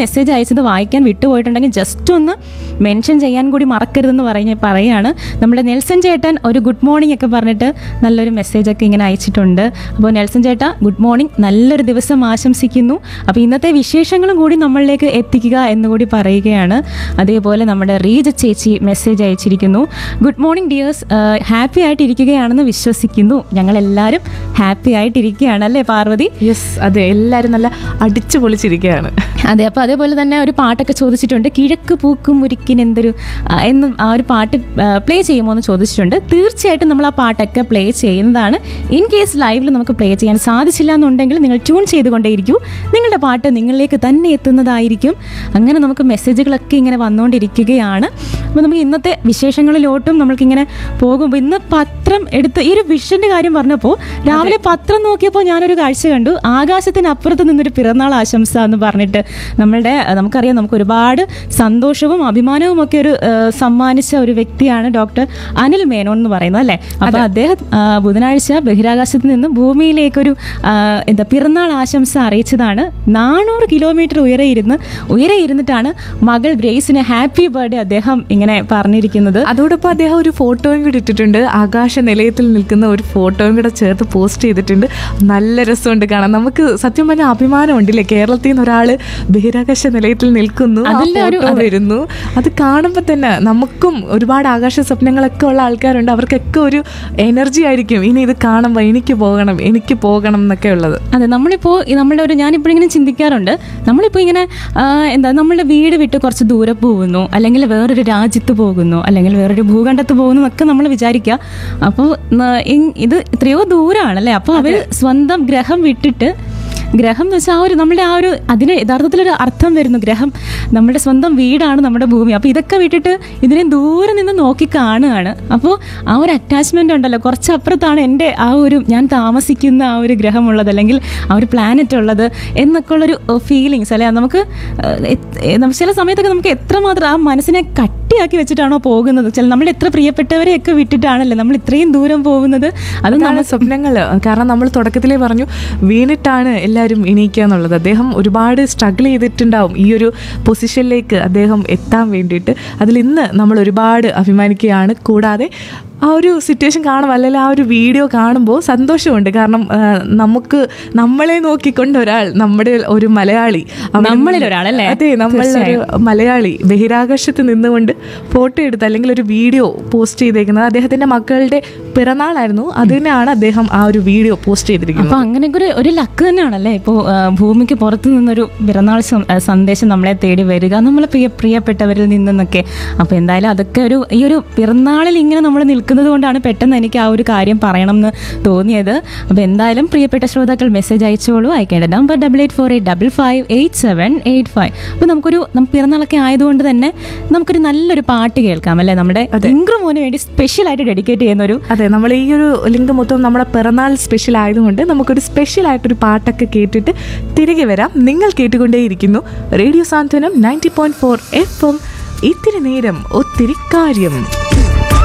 Message അയച്ചത് വായിക്കാൻ വിട്ടുപോയിട്ടുണ്ടെങ്കിൽ just ഒന്ന് മെൻഷൻ ചെയ്യാൻ കൂടി മറക്കരുതെന്ന് പറഞ്ഞ് പറയാണ് നമ്മുടെ നെൽസൺ ചേട്ടൻ ഒരു ഗുഡ് മോർണിംഗ് ഒക്കെ പറഞ്ഞിട്ട് നല്ലൊരു മെസ്സേജൊക്കെ ഇങ്ങനെ അയച്ചിട്ടുണ്ട് അപ്പോൾ നെൽസൺ ചേട്ടാ ഗുഡ് മോർണിംഗ് നല്ലൊരു ദിവസം ആശംസിക്കുന്നു അപ്പോൾ ഇന്നത്തെ വിശേഷങ്ങളും കൂടി നമ്മളിലേക്ക് എത്തിക്കുക എന്നുകൂടി പറയുകയാണ് അതേപോലെ നമ്മുടെ റീജ ചേച്ചി മെസ്സേജ് അയച്ചിരിക്കുന്നു ഗുഡ് മോർണിംഗ് ഡിയേഴ്സ് ഹാപ്പി ആയിട്ടിരിക്കുകയാണെന്ന് വിശ്വസിക്കുന്നു ഞങ്ങളെല്ലാവരും ഹാപ്പി ആയിട്ടിരിക്കുകയാണ് അല്ലേ പാർവതി യെസ് അതെ എല്ലാവരും നല്ല അടിച്ചു പൊളിച്ചിരിക്കുകയാണ് അതെ അപ്പോൾ അതേപോലെ തന്നെ ഒരു പാട്ടൊക്കെ ചോദിച്ചിട്ടുണ്ട് കിഴക്ക് പൂക്കും മുരിക്കിൻ എന്തൊരു ആ, എന്ന് ആ ഒരു പാട്ട് പ്ലേ ചെയ്യുമോ എന്ന് ചോദിച്ചിട്ടുണ്ട് തീർച്ചയായിട്ടും നമ്മൾ ആ പാട്ടൊക്കെ പ്ലേ ചെയ്യുന്നതാണ് ഇൻ കേസ് ലൈവിൽ നമുക്ക് പ്ലേ ചെയ്യാൻ സാധിച്ചില്ല എന്നുണ്ടെങ്കിൽ നിങ്ങൾ ട്യൂൺ ചെയ്തുകൊണ്ടേയിരിക്കൂ നിങ്ങളുടെ പാട്ട് നിങ്ങളിലേക്ക് തന്നെ എത്തുന്നതായിരിക്കും അങ്ങനെ നമുക്ക് മെസ്സേജുകളൊക്കെ ഇങ്ങനെ വന്നുകൊണ്ടിരിക്കുകയാണ് അപ്പോൾ നമുക്ക് ഇന്നത്തെ വിശേഷങ്ങളിലോട്ടും നമ്മൾക്കിങ്ങനെ പോകുമ്പോൾ ഇന്ന് പത്രം എടുത്ത് ഈ ഒരു വിഷന്റെ കാര്യം പറഞ്ഞപ്പോൾ രാവിലെ പത്രം നോക്കിയപ്പോൾ ഞാനൊരു കാഴ്ച കണ്ടു ആകാശത്തിനപ്പുറത്ത് നിന്നൊരു പിറന്നാൾ ആശംസ എന്ന് പറഞ്ഞിട്ട് നമ്മളുടെ അഹ് നമുക്കറിയാം നമുക്ക് ഒരുപാട് സന്തോഷവും അഭിമാനവും ഒക്കെ ഒരു അഹ് സമ്മാനിച്ച ഒരു വ്യക്തിയാണ് ഡോക്ടർ അനിൽ മേനോൻ എന്ന് പറയുന്നത് അല്ലേ അപ്പൊ അദ്ദേഹം ആ, ബുധനാഴ്ച ബഹിരാകാശത്ത് നിന്ന് ഭൂമിയിലേക്കൊരു ആ, എന്താ പിറന്നാൾ ആശംസ അറിയിച്ചതാണ് നാനൂറ് കിലോമീറ്റർ ഉയരെ ഇരുന്ന് ഉയരെ ഇരുന്നിട്ടാണ് മകൾ ഗ്രേസിന് ഹാപ്പി ബർത്ത്ഡേ അദ്ദേഹം ഇങ്ങനെ പറഞ്ഞിരിക്കുന്നത് അതോടൊപ്പം അദ്ദേഹം ഒരു ഫോട്ടോയും കൂടി ഇട്ടിട്ടുണ്ട് ആകാശ നിലയത്തിൽ നിൽക്കുന്ന ഒരു ഫോട്ടോയും കൂടെ ചേർത്ത് പോസ്റ്റ് ചെയ്തിട്ടുണ്ട് നല്ല രസമുണ്ട് കാണാൻ നമുക്ക് സത്യം പറഞ്ഞാൽ അഭിമാനമുണ്ടല്ലേ കേരളത്തിൽ നിന്ന് ഒരാള് ബഹിരാകാശ നിലയത്തിൽ നിൽക്കുന്നു ആ അതിന്റെ ഒരു- photo വരുന്നു അത് കാണുമ്പോൾ തന്നെ നമുക്കും ഒരുപാട് ആകാശ സ്വപ്നങ്ങളൊക്കെ ഉള്ള ആൾക്കാരുണ്ട് അവർക്കൊക്കെ ഒരു എനർജി ആയിരിക്കും ഇനി ഇത് കാണുമ്പോൾ എനിക്ക് പോകണം എനിക്ക് പോകണം എന്നൊക്കെ ഉള്ളത് അതെ നമ്മളിപ്പോൾ നമ്മളുടെ ഒരു ഞാനിപ്പോൾ ഇങ്ങനെ ചിന്തിക്കാറുണ്ട് നമ്മളിപ്പോൾ ഇങ്ങനെ ആ, എന്താ നമ്മളുടെ വീട് വിട്ട് കുറച്ച് ദൂരെ പോകുന്നു അല്ലെങ്കിൽ വേറൊരു രാജ്യത്ത് പോകുന്നു അല്ലെങ്കിൽ വേറൊരു ഭൂഖണ്ഡത്ത് പോകുന്നു എന്നൊക്കെ നമ്മൾ വിചാരിക്കുക അപ്പോൾ ഇത് എത്രയോ ദൂരമാണല്ലേ അപ്പോൾ അവർ സ്വന്തം ഗ്രഹം വിട്ടിട്ട് ഗ്രഹം എന്ന് വെച്ചാൽ ആ ഒരു നമ്മുടെ ആ ഒരു അതിന് യഥാർത്ഥത്തിലൊരു അർത്ഥം വരുന്നു ഗ്രഹം നമ്മുടെ സ്വന്തം വീടാണ് നമ്മുടെ ഭൂമി അപ്പോൾ ഇതൊക്കെ വിട്ടിട്ട് ഇതിനെ ദൂരെ നിന്ന് നോക്കി കാണുകയാണ് അപ്പോൾ ആ ഒരു അറ്റാച്ച്മെൻ്റ് ഉണ്ടല്ലോ കുറച്ച് അപ്പുറത്താണ് എൻ്റെ ആ ഒരു ഞാൻ താമസിക്കുന്ന ആ ഒരു ഗ്രഹമുള്ളത് അല്ലെങ്കിൽ ആ ഒരു പ്ലാനറ്റ് ഉള്ളത് എന്നൊക്കെ ഉള്ളൊരു ഫീലിങ്സ് അല്ലെ നമുക്ക് ഏഹ്, എത്- ഏഹ്, നമുക്ക് ചില സമയത്തൊക്കെ നമുക്ക് എത്രമാത്രം ആ മനസ്സിനെ കട്ടിയാക്കി വെച്ചിട്ടാണോ പോകുന്നത് ചില നമ്മൾ എത്ര പ്രിയപ്പെട്ടവരെയൊക്കെ വിട്ടിട്ടാണല്ലേ നമ്മൾ ഇത്രയും ദൂരം പോകുന്നത് അത് അതാണ് സ്വപ്നങ്ങൾ കാരണം നമ്മൾ തുടക്കത്തിലേ പറഞ്ഞു വീണിട്ടാണ് എല്ലാവരും എണീക്കുക എന്നുള്ളത് അദ്ദേഹം ഒരുപാട് സ്ട്രഗിൾ ചെയ്തിട്ടുണ്ടാവും ഈ ഒരു പൊസിഷനിലേക്ക് അദ്ദേഹം എത്താൻ വേണ്ടിയിട്ട് അതിൽ ഇന്ന് നമ്മൾ ഒരുപാട് അഭിമാനിക്കുകയാണ് കൂടാതെ ആ ഒരു സിറ്റുവേഷൻ കാണുമ്പോൾ അല്ലെങ്കിൽ ആ ഒരു വീഡിയോ കാണുമ്പോൾ സന്തോഷമുണ്ട് കാരണം ആ, നമുക്ക് നമ്മളെ നോക്കിക്കൊണ്ട് ഒരാൾ നമ്മുടെ ഒരു മലയാളി അവിടെ നമ്മളിൽ ഒരാളല്ലേ? അതെ നമ്മളൊരു മലയാളി ബഹിരാകാശത്ത് നിന്നുകൊണ്ട് ഫോട്ടോ എടുത്ത് അല്ലെങ്കിൽ ഒരു വീഡിയോ പോസ്റ്റ് ചെയ്തേക്കുന്നത് അദ്ദേഹത്തിന്റെ മക്കളുടെ പിറന്നാളായിരുന്നു അതിനാണ് അദ്ദേഹം ആ ഒരു വീഡിയോ പോസ്റ്റ് ചെയ്തിരിക്കുന്നത് അപ്പൊ അങ്ങനെയൊക്കെ ഒരു ഒരു ലക്ക് തന്നെയാണല്ലേ ഇപ്പോൾ ഭൂമിക്ക് പുറത്തു നിന്നൊരു പിറന്നാൾ സം- ആ, സന്ദേശം നമ്മളെ തേടി വരിക നമ്മളെ പ്രിയ പ്രിയപ്പെട്ടവരിൽ നിന്നൊക്കെ അപ്പോൾ എന്തായാലും അതൊക്കെ ഒരു ഈ ഒരു പിറന്നാളിൽ ഇങ്ങനെ നമ്മൾ നിൽക്കുന്നത് കൊണ്ടാണ് പെട്ടെന്ന് എനിക്ക് ആ ഒരു കാര്യം പറയണം എന്ന് തോന്നിയത് അപ്പോൾ എന്തായാലും പ്രിയപ്പെട്ട ശ്രോതാക്കൾ മെസ്സേജ് അയച്ചോളൂ അയക്കേണ്ട number double eight four eight double five eight seven eight five അപ്പോൾ നമുക്കൊരു നം പിറന്നാളൊക്കെ ആയതുകൊണ്ട് തന്നെ നമുക്കൊരു നല്ലൊരു പാട്ട് കേൾക്കാം അല്ലേ നമ്മുടെ ഇൻഗ്രമോന് വേണ്ടി സ്പെഷ്യലായിട്ട് ഡെഡിക്കേറ്റ് ചെയ്യുന്ന ഒരു അതെ നമ്മൾ ഈ ഒരു ലിങ്ക് മൊത്തം നമ്മുടെ പിറന്നാൾ സ്പെഷ്യൽ ആയതുകൊണ്ട് നമുക്കൊരു സ്പെഷ്യൽ ആയിട്ടൊരു പാട്ടൊക്കെ കേട്ടിട്ട് തിരികെ വരാം നിങ്ങൾ കേട്ടുകൊണ്ടേയിരിക്കുന്നു radio Santhwanam ninety point four F M ഇത്തിരി നേരം ഒത്തിരി കാര്യം